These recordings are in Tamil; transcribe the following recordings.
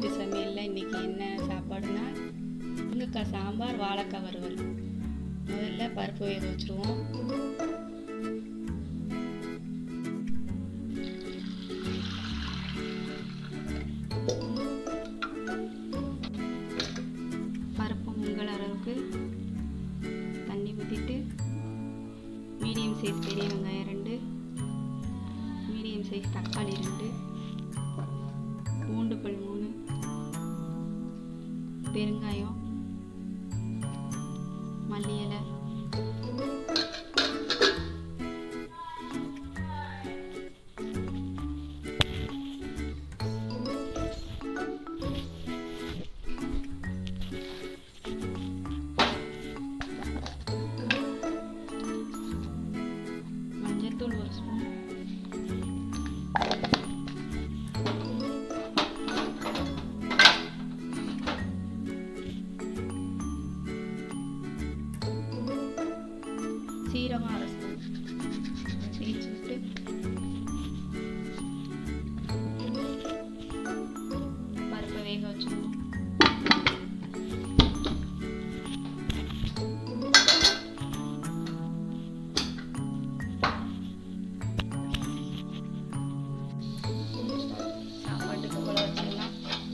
சமையலில் இன்றைக்கி என்ன சாப்பாடுனா முருங்கைக்காய் சாம்பார் வாழைக்காய் வறுவல் முதல்ல பருப்பு வேக வச்சுருவோம் பருப்பு முங்கல் அளவுக்கு தண்ணி ஊற்றிட்டு மீடியம் சைஸ் பெரிய வெங்காயம் ரெண்டு மீடியம் சைஸ் தக்காளி ரெண்டு பூண்டு பல் மூணு பெருங்காயம் மல்லி இலை மஞ்சள்தூள் ஒரு ஸ்பூன் சீரகம் அரை ஸ்பூன் தேய்ச்சி விட்டு பருப்பை வேக வச்சுருவோம் சாப்பாட்டுக்கு போல வச்சிடலாம்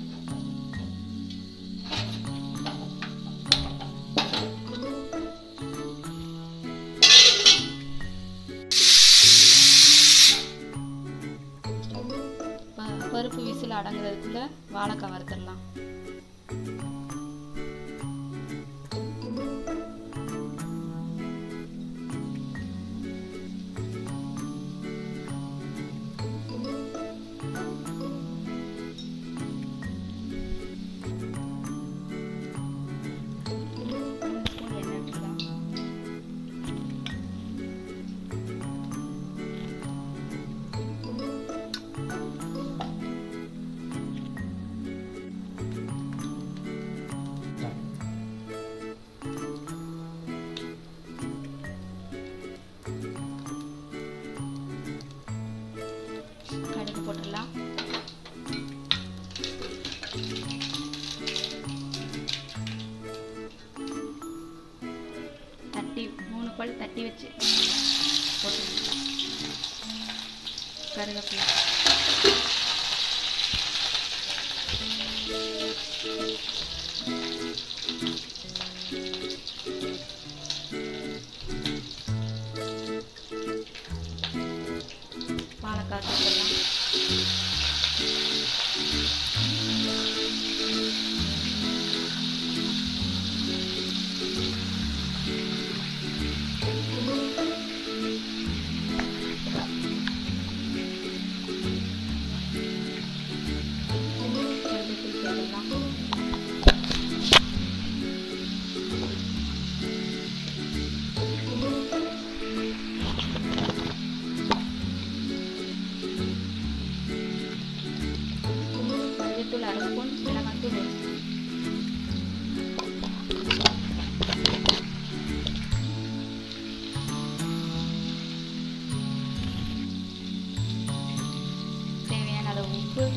ப- பருப்பு விசில் அடங்குறதுக்குள்ள வாழைக்காய் வறுத்துடலாம் மூணு ஸ்பூன் எண்ணெய் விட்டுலாம் கடுகு போட்டுடலாம் தட்டி மூணு பல் தட்டி வச்சு போட்டுடலாம் கருவேப்பிலை வாழைக்காய் போட்டுடலாம் மஞ்சள்தூள் சேர்த்துடலாம் மஞ்சள்தூள் அரை ஸ்பூன் மிளகாத்தூள் ஒரு ஸ்பூன் தேவையான அளவு உப்பு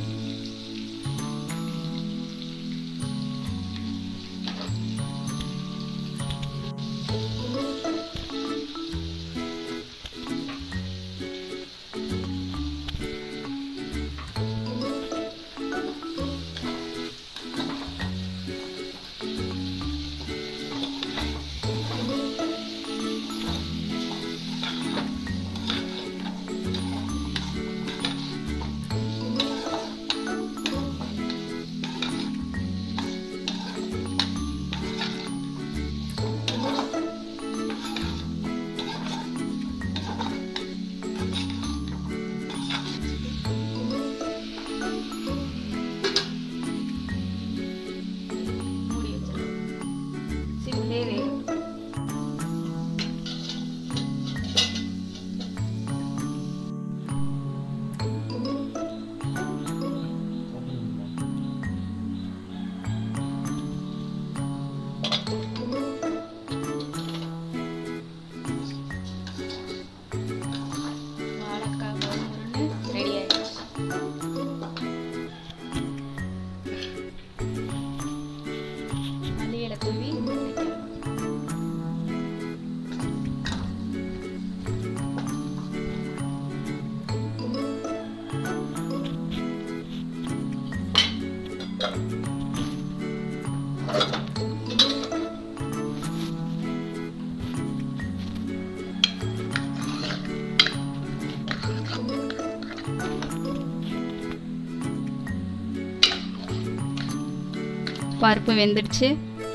பருப்பு வெந்துடுச்சு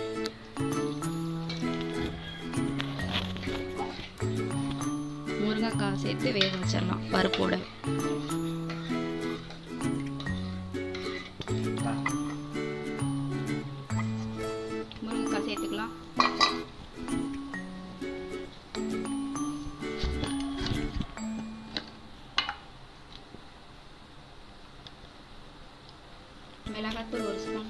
முருங்கைக்காய் சேர்த்து வேக வச்சிடலாம் பருப்போட முருங்கைக்காய் சேர்த்துக்கலாம் மிளகாத்தூள் ஒரு ஸ்பூன்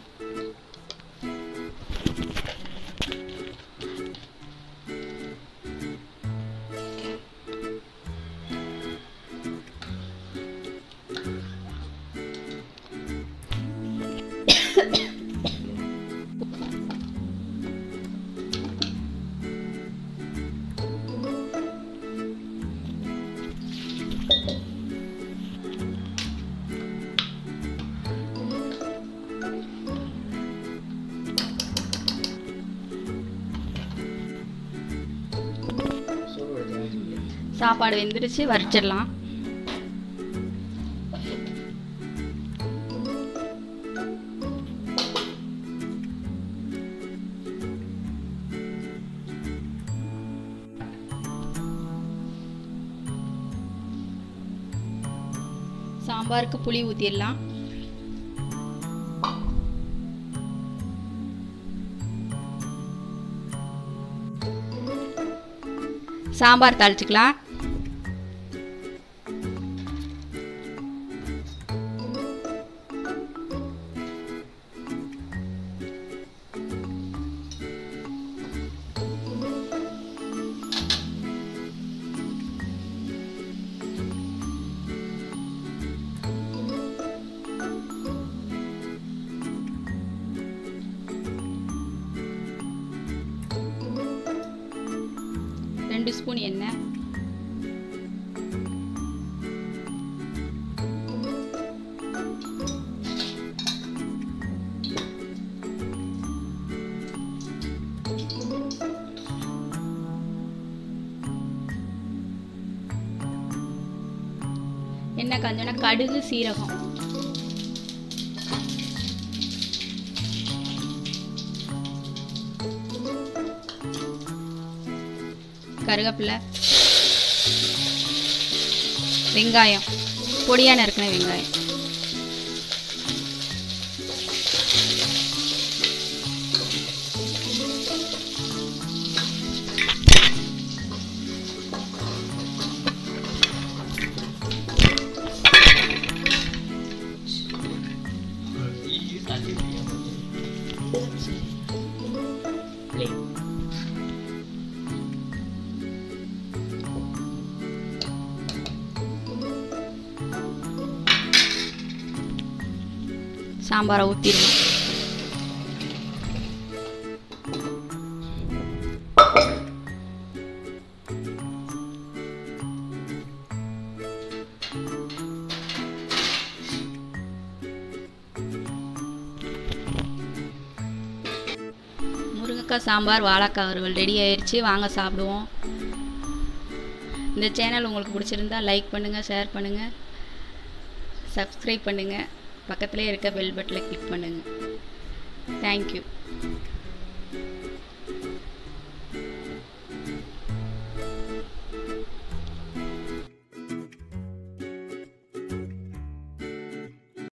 சாப்பாடு வெந்துடுச்சு வரிச்சிடலாம் சாம்பாருக்கு புளி ஊற்றிடலாம் சாம்பார் தாளிச்சுக்கலாம் ரெண்டு ஸ்பூன் எண்ணெய் எண்ணெய் காஞ்சோன்னா கடுகு சீரகம் கருவேப்பிலை வெங்காயம் பொடியான இருக்கிற வெங்காயம் சாம்பாரை ஊற்றிடுவோம் முருங்கைக்காய் சாம்பார் வாழைக்காய் வறுவல் ரெடி ஆயிடுச்சு வாங்க சாப்பிடுவோம் இந்த சேனல் உங்களுக்கு பிடிச்சிருந்தா லைக் பண்ணுங்கள் ஷேர் பண்ணுங்கள் சப்ஸ்கிரைப் பண்ணுங்கள் பக்கத்துலேயே இருக்க பெல் பட்டனை கிளிக் பண்ணுங்கள் தேங்க்யூ